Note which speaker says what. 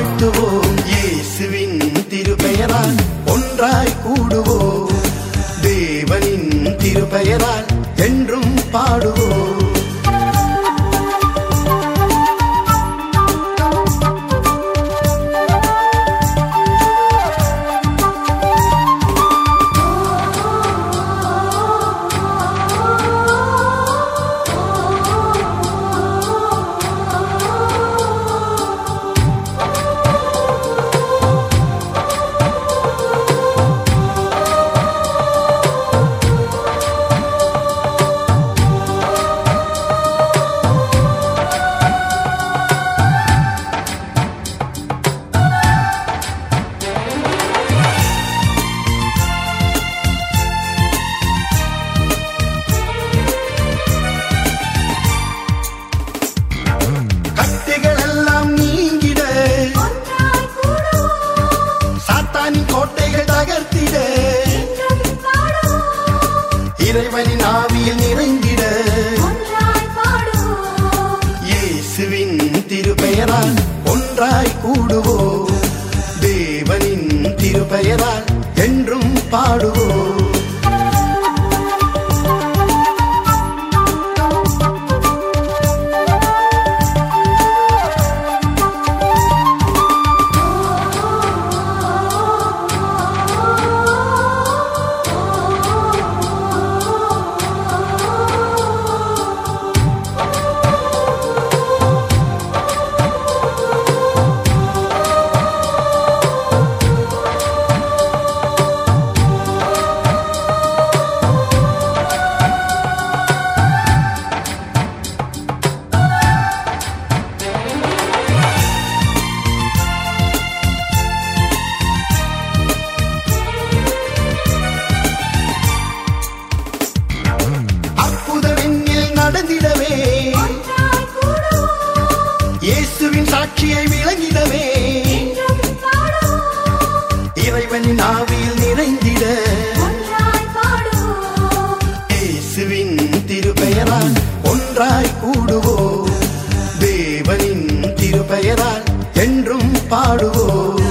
Speaker 1: வாழ்த்துவோம் இயேசுவின் திருப்பெயரால் ஒன்றாய் கூடுவோம் தேவனின் திருப்பெயரால் என்றும் பாடுவோம் கட்டுகள் எல்லாம் நீங்கிட
Speaker 2: ஒன்றாய் கூடுவோம்
Speaker 1: சாத்தானின் கோட்டைகள் தகர்த்திட
Speaker 2: என்றும் பாடுவோம்
Speaker 1: இறைவனின் ஆவியில் நிறைந்திட
Speaker 2: ஒன்றாய் பாடுவோம்
Speaker 1: இயேசுவின் திருப்பெயரால் ஒன்றாய் கூடுவோம் தேவனின் திருப்பெயரால் என்றும் பாடுவோம் அற்புத விண்ணில் நடந்திடவே
Speaker 2: ஒன்றாய் கூடுவோம்
Speaker 1: இயேசுவின் சாட்சியை விளங்கிடவே
Speaker 2: என்றும் பாடுவோம்
Speaker 1: இறைவனின் ஆவியில் நிறைந்திட
Speaker 2: ஒன்றாய் பாடுவோம்
Speaker 1: இயேசுவின் திருப்பெயரால் ஒன்றாய் கூடுவோம் தேவனின் திருப்பெயரால் என்றும் பாடுவோம்